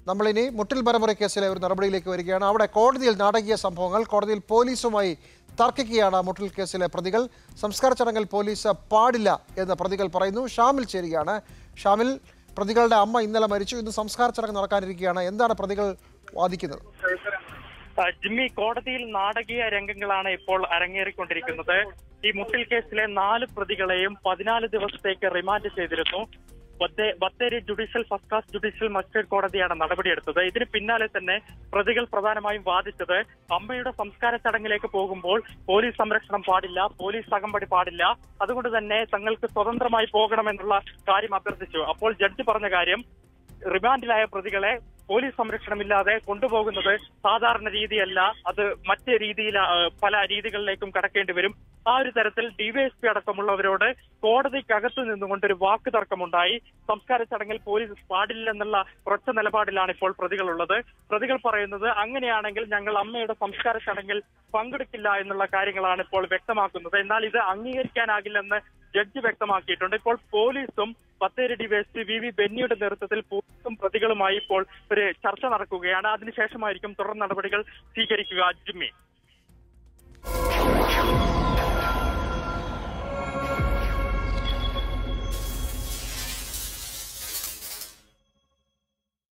നമ്മളിനി മുട്ടിൽ മരമുറി കേസിലെ ഒരു നടപടിയിലേക്ക് വരികയാണ് അവിടെ കോടതിയിൽ നാടകീയ സംഭവങ്ങൾ കോടതിയിൽ പോലീസുമായി തർക്കിക്കുകയാണ് മുട്ടിൽ കേസിലെ പ്രതികൾ സംസ്കാര ചടങ്ങിൽ പോലീസ് പാടില്ല എന്ന് പ്രതികൾ പറയുന്നു ഷാമിൽ ചേരുകയാണ് ഷാമിൽ പ്രതികളുടെ അമ്മ ഇന്നലെ മരിച്ചു ഇന്ന് സംസ്കാര ചടങ്ങ് നടക്കാനിരിക്കുകയാണ് എന്താണ് പ്രതികൾ വാദിക്കുന്നത് ആ, ജിമ്മി കോടതിയിൽ നാടകീയ രംഗങ്ങളാണ് ഇപ്പോൾ അരങ്ങേറിക്കൊണ്ടിരിക്കുന്നത് ഈ മുട്ടിൽ കേസിലെ നാല് പ്രതികളെയും പതിനാല് ദിവസത്തേക്ക് റിമാൻഡ് ചെയ്തിരുന്നു ബത്തേ- Bathery judicial first class judicial magistrate കോടതിയാണ് നടപടിയെടുത്തത് ഇതിന് പിന്നാലെ തന്നെ പ്രതികൾ പ്രധാനമായും വാദിച്ചത് അമ്മയുടെ സംസ്കാര ചടങ്ങിലേക്ക് പോകുമ്പോൾ പോലീസ് സംരക്ഷണം പാടില്ല പോലീസ് അകമ്പടി പാടില്ല അതുകൊണ്ട് തന്നെ തങ്ങൾക്ക് സ്വതന്ത്രമായി പോകണമെന്നുള്ള കാര്യം അഭ്യർത്ഥിച്ചു അപ്പോൾ ജഡ്ജി പറഞ്ഞ കാര്യം റിമാൻഡിലായ പ്രതികളെ പോലീസ് സംരക്ഷണമില്ലാതെ കൊണ്ടുപോകുന്നത് സാധാരണ രീതിയല്ല അത് മറ്റ് രീതിയിൽ ആ, പല രീതികളിലേക്കും കടക്കേണ്ടി വരും ആ ഒരു തരത്തിൽ ഡിവൈഎസ്പി അടക്കമുള്ളവരോട് കോടതിക്കകത്ത് നിന്നുകൊണ്ട് ഒരു വാക്ക് തർക്കമുണ്ടായി സംസ്കാര ചടങ്ങിൽ പോലീസ് പാടില്ലെന്നുള്ള ഉറച്ച നിലപാടിലാണ് ഇപ്പോൾ പ്രതികളുള്ളത് പ്രതികൾ പറയുന്നത് അങ്ങനെയാണെങ്കിൽ ഞങ്ങൾ അമ്മയുടെ സംസ്കാര ചടങ്ങിൽ പങ്കെടുക്കില്ല എന്നുള്ള കാര്യങ്ങളാണ് ഇപ്പോൾ വ്യക്തമാക്കുന്നത് എന്നാൽ ഇത് അംഗീകരിക്കാനാകില്ലെന്ന് ജഡ്ജി വ്യക്തമാക്കിയിട്ടുണ്ട് ഇപ്പോൾ പോലീസും ബത്തേരി ഡിവൈഎസ്പി വി വി ബെന്നിയുടെ നേതൃത്വത്തിൽ പോലീസും പ്രതികളുമായി ഇപ്പോൾ ഒരു ചർച്ച നടക്കുകയാണ് അതിനുശേഷമായിരിക്കും തുടർ നടപടികൾ സ്വീകരിക്കുക ജിമ്മി